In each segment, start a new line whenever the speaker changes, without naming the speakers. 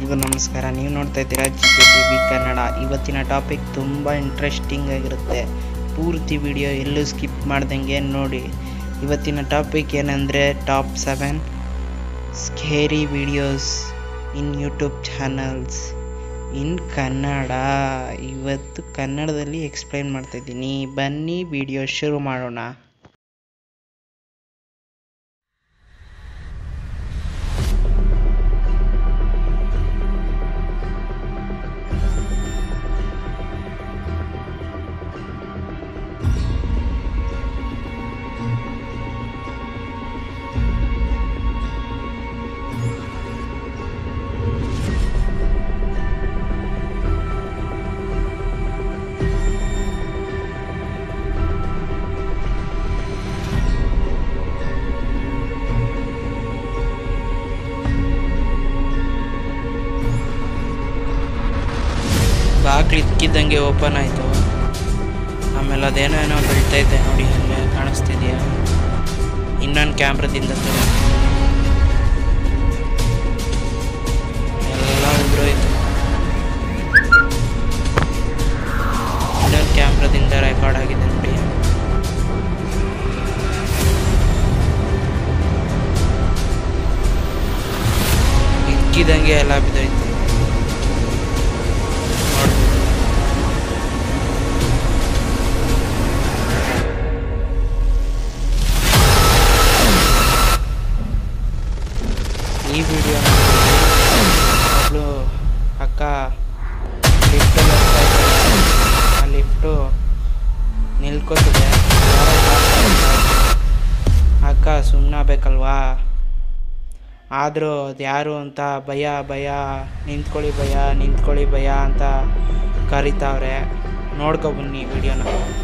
ಎಲ್ರಿಗೂ ನಮಸ್ಕಾರ ನೀವು ನೋಡ್ತಾ ಇದ್ದೀರಾ G K T V Kannada ಇವತ್ತಿನ ಟಾಪಿಕ್ ತುಂಬ ಇಂಟ್ರೆಸ್ಟಿಂಗ್ ಆಗಿರುತ್ತೆ ಪೂರ್ತಿ ವಿಡಿಯೋ ಎಲ್ಲೂ ಸ್ಕಿಪ್ ಮಾಡ್ದಂಗೆ ನೋಡಿ ಇವತ್ತಿನ ಟಾಪಿಕ್ ಏನಂದರೆ top seven scary videos in YouTube channels in Kannada ಇವತ್ತು ಕನ್ನಡದಲ್ಲಿ ಎಕ್ಸ್ಪ್ಲೈನ್ ಮಾಡ್ತಾಯಿದ್ದೀನಿ ಬನ್ನಿ ವಿಡಿಯೋ ಶುರು ಮಾಡೋಣ ಬಾಗ್ಲು ಇದ್ಕಿದ್ದಂಗೆ ಓಪನ್ ಆಯಿತು ಆಮೇಲೆ ಅದೇನೋ ಏನೋ ಬೆಳ್ತೈತೆ ನೋಡಿ ಅಲ್ಲೇ ಕಾಣಿಸ್ತಿದ್ಯಾ ಇನ್ನೊಂದು ಕ್ಯಾಮ್ರದಿಂದ ಎಲ್ಲ ಉದುರೋಯ್ತು ಇನ್ನೊಂದು ಕ್ಯಾಮ್ರದಿಂದ ರೆಕಾರ್ಡ್ ಆಗಿದೆ ನೋಡಿ ಇದ್ಕಿದಂಗೆ ಎಲ್ಲ ಬಿದ್ದೋಯ್ತು ನೋಡ್ಬೋದು ಈ ವಿಡಿಯೋ ಒಬ್ಳು ಅಕ್ಕ ಲಿಫ್ಟಲ್ಲಿ ಹೋಗ್ತಾ ಇದ್ದಾಳೆ ಆ ಲಿಫ್ಟು ನಿಲ್ಕೋತಿದೆ ಯಾರೋ ಪಾಸ್ ಆಗ್ತಾ ಇದ್ದಾರೆ. ಅಕ್ಕ ಸುಮ್ಮನಾಗಬೇಕಲ್ವಾ ಆದರೂ ಅದು ಯಾರು ಅಂತ ಭಯ ಭಯ ನಿಂತ್ಕೊಳ್ಳಿ ಭಯ ನಿಂತ್ಕೊಳ್ಳಿ ಭಯ ಅಂತ ಕರಿತಾವ್ರೆ ನೋಡ್ಕೊ ಬನ್ನಿ ವಿಡಿಯೋನ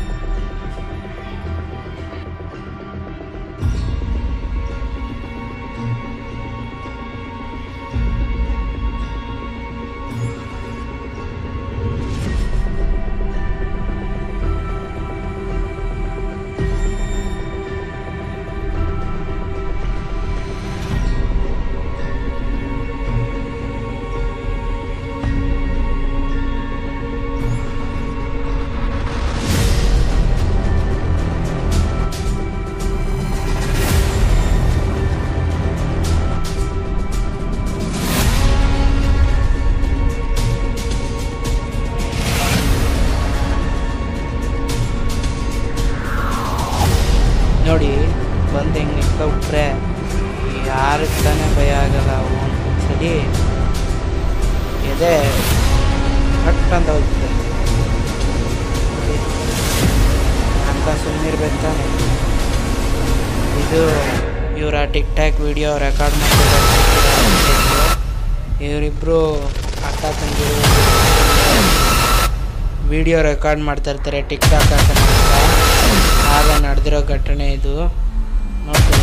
ನೋಡಿ ಬಂದು ಹೆಂಗೆ ನಿಂತ್ಕೊಬಿಟ್ರೆ ಯಾರಿಗೆ ತಾನೇ ಭಯ ಆಗಲ್ಲ ಒಂದ್ಸಲಿ ಎದೆ ಕಟ್ ಅಂತ ಹೋಗ್ತದೆ ನೋಡಿ. ಅಂತ ಸುಮ್ಮನಿರ್ಬೇಕು ತಾನೆ ಇದು ಇವರ ಟಿಕ್ ಟಾಕ್ ವಿಡಿಯೋ ರೆಕಾರ್ಡ್ ಮಾಡ್ತಿದ್ದಾರೆ ಇವರಿಬ್ಬರು ಅಕ್ಕ ತಂಗಿರು ವಿಡಿಯೋ ರೆಕಾರ್ಡ್ ಮಾಡ್ತಾ ಇರ್ತಾರೆ ಟಿಕ್ ಟಾಕ್ ಹಾಕೋಣ ಅಂತ ಆಗ ನಡೆದಿರೋ ಘಟನೆ ಇದು ನೋಡ್ಕೊಳ್ಳಿ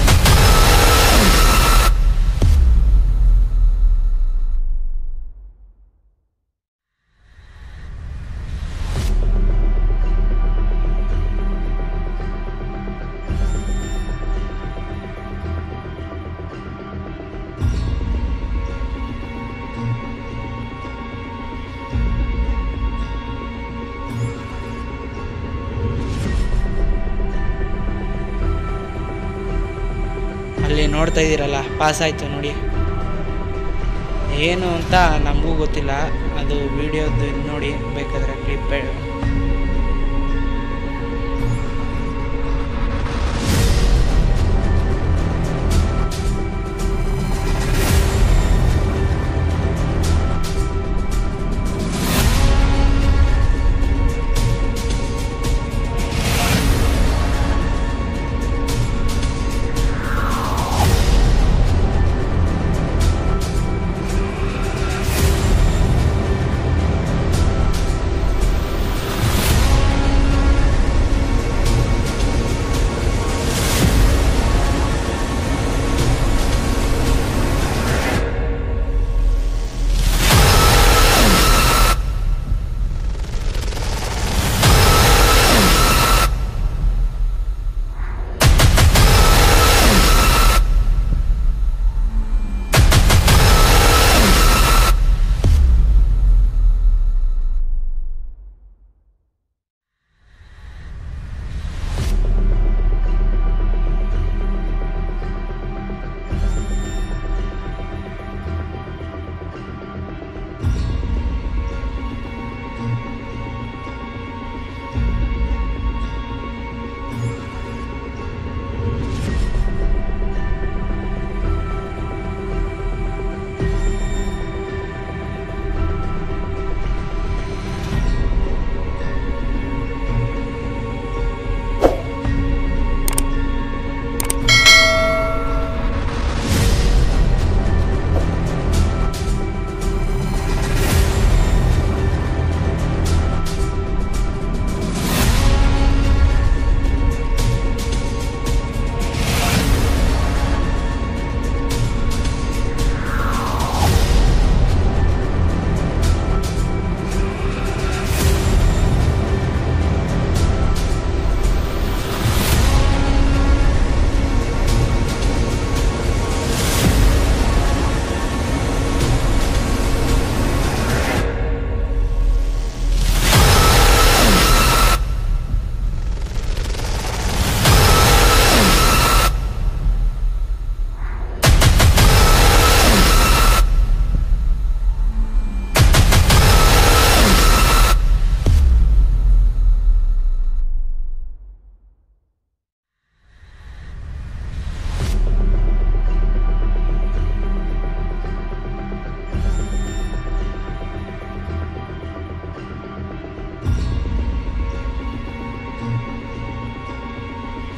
ಅಲ್ಲಿ ನೋಡ್ತಾ ಇದ್ದೀರಲ್ಲ ಪಾಸ್ ಆಯಿತು ನೋಡಿ ಏನು ಅಂತ ನಮಗೂ ಗೊತ್ತಿಲ್ಲ ಅದು ವಿಡಿಯೋದು ಇದು ನೋಡಿ ಬೇಕಾದರೆ ಕ್ಲಿಪ್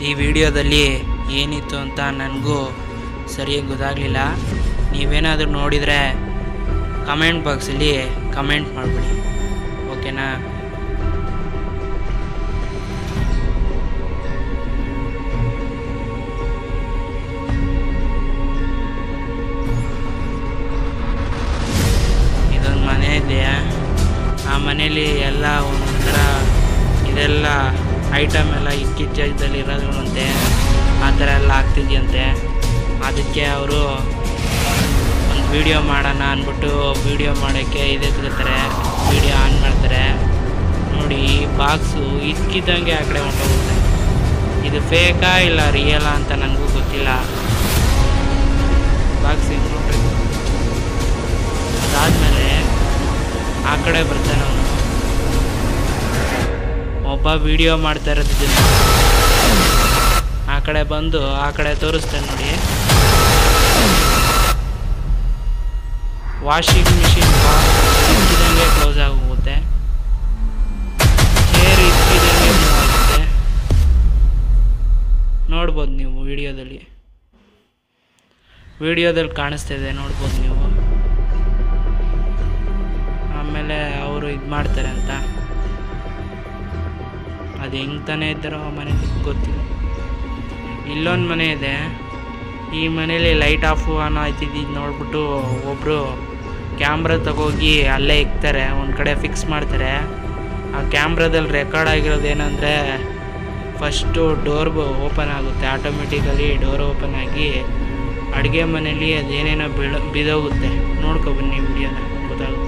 ಈ ವಿಡಿಯೋದಲ್ಲಿ ಏನಿತ್ತು ಅಂತ ನನಗೂ ಸರಿಯಾಗಿ ಗೊತ್ತಾಗಲಿಲ್ಲ ನೀವೇನಾದರೂ ನೋಡಿದರೆ ಕಮೆಂಟ್ ಬಾಕ್ಸಲ್ಲಿ ಕಮೆಂಟ್ ಮಾಡಿಬಿಡಿ ಓಕೆನಾ ಇದೊಂದು ಮನೆ ಇದೆ ಆ ಮನೇಲಿ ಎಲ್ಲ ಒಂಥರ ಇದೆಲ್ಲ ಐಟಮ್ ಎಲ್ಲ ಇಕ್ಕಿದ ಜಾಗದಲ್ಲಿ ಇರೋದ್ರಂತೆ ಆ ಥರ ಎಲ್ಲ ಆಗ್ತಿದ್ಯಂತೆ ಅದಕ್ಕೆ ಅವರು ಒಂದು ವಿಡಿಯೋ ಮಾಡೋಣ ಅಂದ್ಬಿಟ್ಟು ವಿಡಿಯೋ ಮಾಡೋಕ್ಕೆ ಇದೆತ್ಕೋತಾರೆ ವಿಡಿಯೋ ಆನ್ ಮಾಡ್ತಾರೆ ನೋಡಿ ಈ ಬಾಕ್ಸು ಇದ್ಕಿದ್ದಂಗೆ ಆ ಕಡೆ ಹೊಂಟೋಗುತ್ತೆ ಇದು ಫೇಕಾ ಇಲ್ಲ ರಿಯಲಾ ಅಂತ ನನಗೂ ಗೊತ್ತಿಲ್ಲ ಬಾಕ್ಸ್ ಹಿಂಗೆ ನೋಡ್ರಿ ಅದಾದಮೇಲೆ ಆ ಕಡೆ ಬರ್ತಾನೆ ಅವನು ಒಬ್ಬ ವಿಡಿಯೋ ಮಾಡ್ತಾ ಇರೋದಿಲ್ಲ ಆ ಕಡೆ ಬಂದು ಆ ಕಡೆ ತೋರಿಸ್ತಾನೆ ನೋಡಿ ವಾಷಿಂಗ್ ಮಿಷಿನ್ ಇದ್ಕಿದಂಗೆ ಕ್ಲೋಸ್ ಆಗೋಗುತ್ತೆ ಚೇರ್ ಇದ್ಕಿದಂಗೆ ಮೂವ್ ಆಗುತ್ತೆ ನೋಡ್ಬೋದು ನೀವು ವಿಡಿಯೋದಲ್ಲಿ ವಿಡಿಯೋದಲ್ಲಿ ಕಾಣಿಸ್ತಾ ಇದೆ ನೋಡ್ಬೋದು ನೀವು ಆಮೇಲೆ ಅವರು ಇದು ಮಾಡ್ತಾರೆ ಅಂತ ಅದು ಹೆಂಗೆ ತಾನೇ ಇದ್ದಾರೋ ಆ ಮನೇಲಿ ಗೊತ್ತಿಲ್ಲ ಇಲ್ಲೊಂದು ಮನೆ ಇದೆ ಈ ಮನೇಲಿ ಲೈಟ್ ಆಫು ಆನ್ ಆಯ್ತಿದ್ದು ನೋಡ್ಬಿಟ್ಟು ಒಬ್ಬರು ಕ್ಯಾಮ್ರಾ ತಗೋಗಿ ಅಲ್ಲೇ ಇಕ್ತಾರೆ ಒಂದು ಕಡೆ ಫಿಕ್ಸ್ ಮಾಡ್ತಾರೆ ಆ ಕ್ಯಾಮ್ರಾದಲ್ಲಿ ರೆಕಾರ್ಡ್ ಆಗಿರೋದು ಏನಂದರೆ ಫಸ್ಟು ಡೋರ್ ಓಪನ್ ಆಗುತ್ತೆ ಆಟೋಮೆಟಿಕಲಿ ಡೋರ್ ಓಪನ್ ಆಗಿ ಅಡುಗೆ ಮನೇಲಿ ಅದೇನೇನೋ ಬೀಳ ಬಿದೋಗುತ್ತೆ ನೋಡ್ಕೊ ಬನ್ನಿ ವಿಡಿಯೋನ ಗೊತ್ತಾಗುತ್ತೆ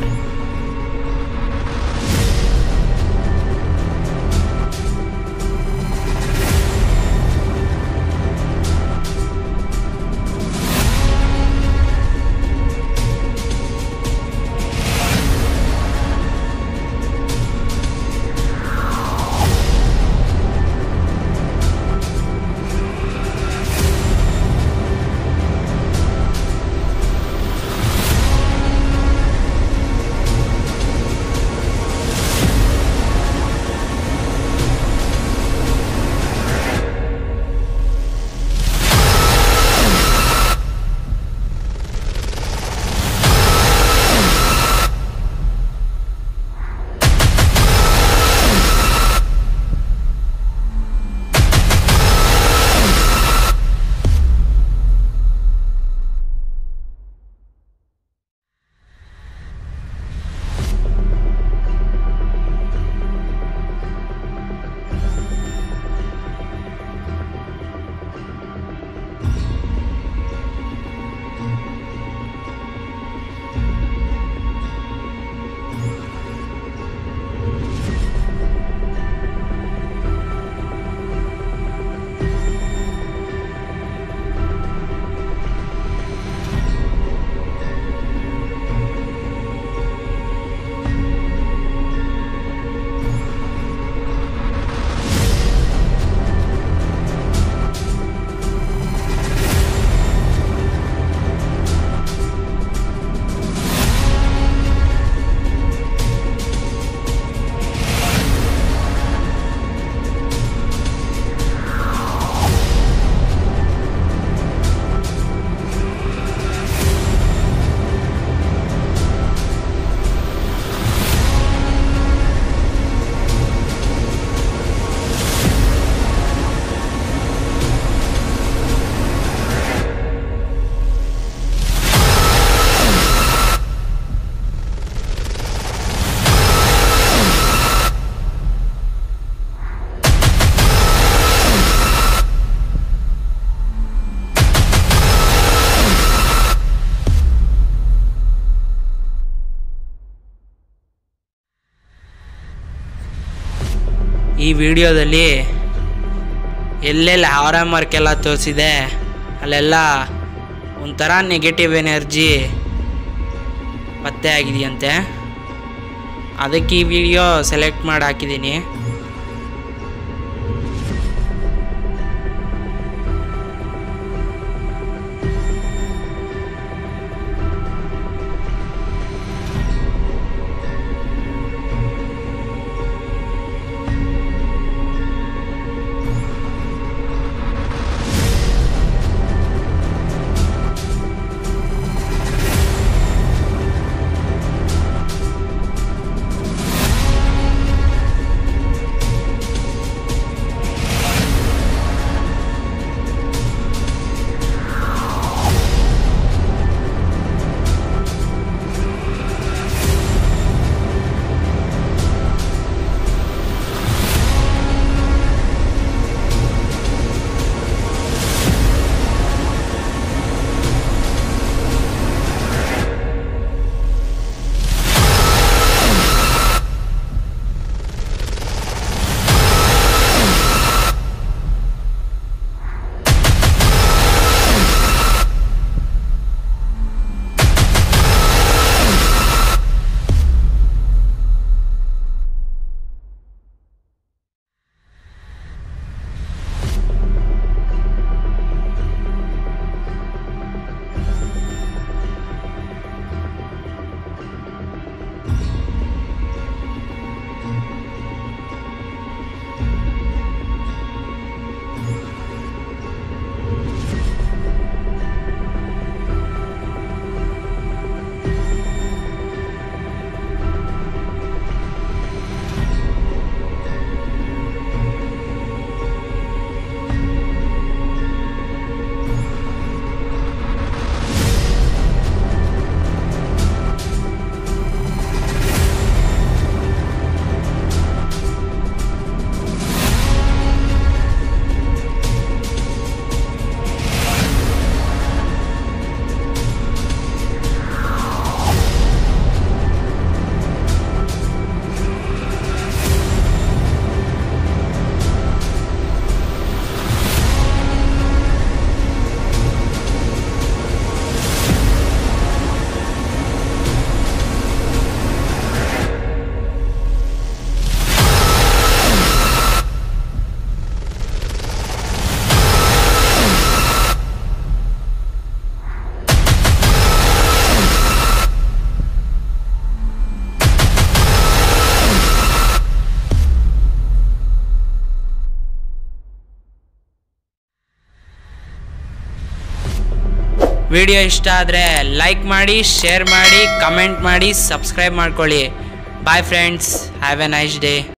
ಈ ವಿಡಿಯೋದಲ್ಲಿ ಎಲ್ಲೆಲ್ಲಿ ಹಾರ ಮಾರ್ಕೆಲ್ಲ ತೋರಿಸಿದೆ ಅಲ್ಲೆಲ್ಲ ಒಂಥರ ನೆಗೆಟಿವ್ ಎನರ್ಜಿ ಪತ್ತೆ ಆಗಿದೆಯಂತೆ ಅದಕ್ಕೆ ಈ ವಿಡಿಯೋ ಸೆಲೆಕ್ಟ್ ಮಾಡಿ ಹಾಕಿದ್ದೀನಿ
ವಿಡಿಯೋ ಇಷ್ಟ ಆದರೆ ಲೈಕ್ ಮಾಡಿ ಶೇರ್ ಮಾಡಿ ಕಮೆಂಟ್ ಮಾಡಿ ಸಬ್ಸ್ಕ್ರೈಬ್ ಮಾಡ್ಕೊಳ್ಳಿ bye friends have a nice day